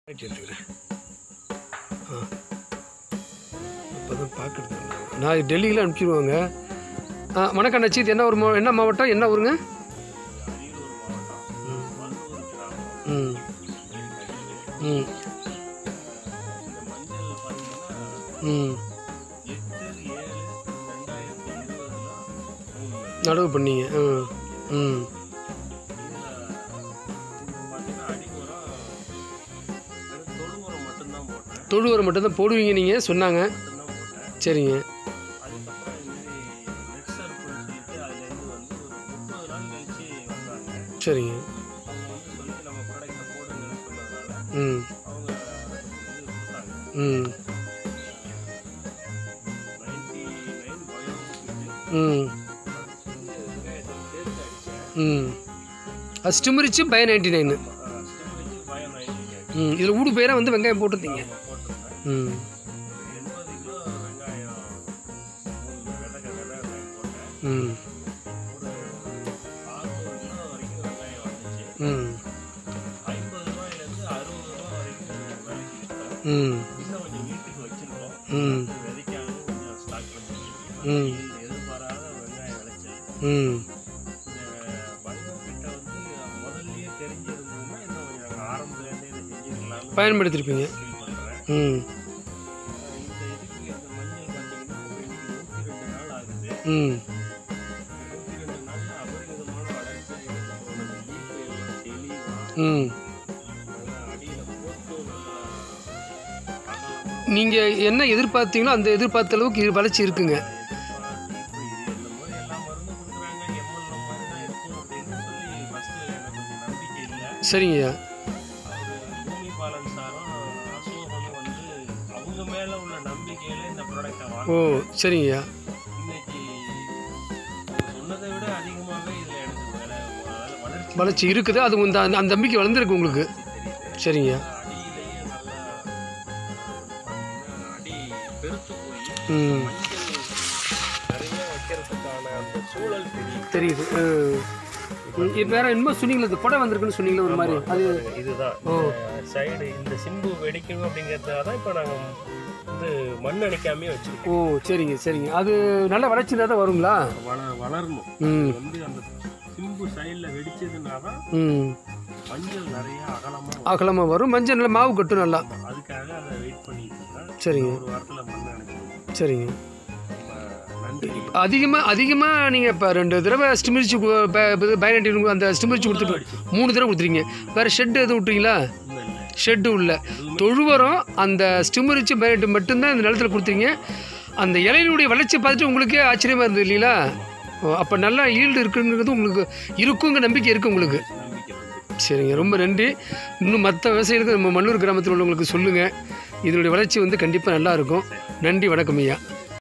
Right எடுத்துக்கிறேன் ஆ அப்போ தான் பார்க்குறது நான் டெல்லியில் அனுப்பிச்சிடுவாங்க ஆ வணக்கம் அண்ணாச்சி இது என்ன ஒரு மா என்ன மாவட்டம் என்ன ஊருங்க ம் ம் ம் நடவு பண்ணீங்க ம் ம் தொழு உரம் மட்டும்தான் போடுவீங்க நீங்கள் சொன்னாங்க சரிங்க சரிங்க ம் ம் ம் ம் அது ஸ்டிமரிச்சு பய நைன்டி நைனு ம் இதில் ஊடு பயிராக வந்து வெங்காயம் போட்டிருந்தீங்க ம் ம் ம் ம் ம் ம் ம் பயன்படுத்தியிருப்பீங்க ம் ம் ம் நீங்கள் என்ன எதிர்பார்த்தீங்களோ அந்த எதிர்பார்த்த அளவுக்கு இது வளர்ச்சி இருக்குங்க சரிங்கய்யா அவங்க மேல உள்ள நம்பிக்கையில இந்த ப்ராடக்டை ஓ வாங்க சரிங்கய்யா இன்னைக்கு சொன்னதை விட அதிகமாகவே இதுல எனக்கு வேலை வேலை வளர்ச்சி வளர்ச்சி இருக்குது அது இந்த அந்த அந்த நம்பிக்கை வளர்ந்துருக்கு உங்களுக்கு தெரியுது சரிங்கய்யா அடியிலேயே நல்லா பார்த்தீங்கன்னா அடி பெருத்து போய் ம் மஞ்சள் நிறைய வைக்கிறதுக்கான அந்த சூழல் தெரியும் தெரியுது ம். இது வேற என்னமோ சொன்னீங்களே இது புடை வந்திருக்குன்னு சொன்னீங்களே ஒரு மாதிரி அது இதுதான் ஓ. சைடு இந்த சிம்பு வெடிக்கணும் அப்படிங்கிறதுக்காக தான் இப்போ நாங்கள் வந்து மண் அடிக்காமே வச்சிருக்கோம் ஓ சரிங்க சரிங்க அது நல்ல வளர்ச்சி தான் வருங்களா வள வளரணும் ம் இது வந்து அந்த சிம்பு சைடில் வெடிச்சதுன்னா தான் ம் மஞ்சள் நிறைய அகலமாக அகலமாக வரும் மஞ்சள் நல்லா மாவு கட்டும் நல்லா அதுக்காக அதை வெயிட் பண்ணிட்டு இருக்கேன் சரிங்க ஒரு வாரத்தில் மண் அடிக்கணும் சரிங்க நன்றி அதிகமாக அதிகமாக நீங்கள் இப்போ ரெண்டு தடவை ஸ்டிமிரிச்சு பயனட்டி அந்த ஸ்டிமிரிச்சு கொடுத்துட்டு மூணு தடவை கொடுத்துருங்க வேறு ஷெட்டு எதுவும் விட்றீங்களா இல்லை இல்லை ஷெட்டு உள்ள தொழுவரம் அந்த ஸ்டிமரிச்சு பயனட்டு மட்டும்தான் இந்த நிலத்தில் கொடுத்தீங்க அந்த இலையினுடைய வளர்ச்சி பார்த்துட்டு உங்களுக்கே ஆச்சரியமாக இருந்தது இல்லைங்களா அப்போ நல்லா ஈல்டு இருக்குங்கிறது உங்களுக்கு இருக்குங்க நம்பிக்கை இருக்குது உங்களுக்கு நம்பிக்கை வந்து சரிங்க ரொம்ப நன்றி இன்னும் மற்ற விவசாயிகளுக்கு நம்ம மல்லூர் கிராமத்தில் உள்ளவங்களுக்கு சொல்லுங்கள் இதனுடைய வளர்ச்சி வந்து கண்டிப்பாக நல்லா இருக்கும் நன்றி வணக்கம் ஐயா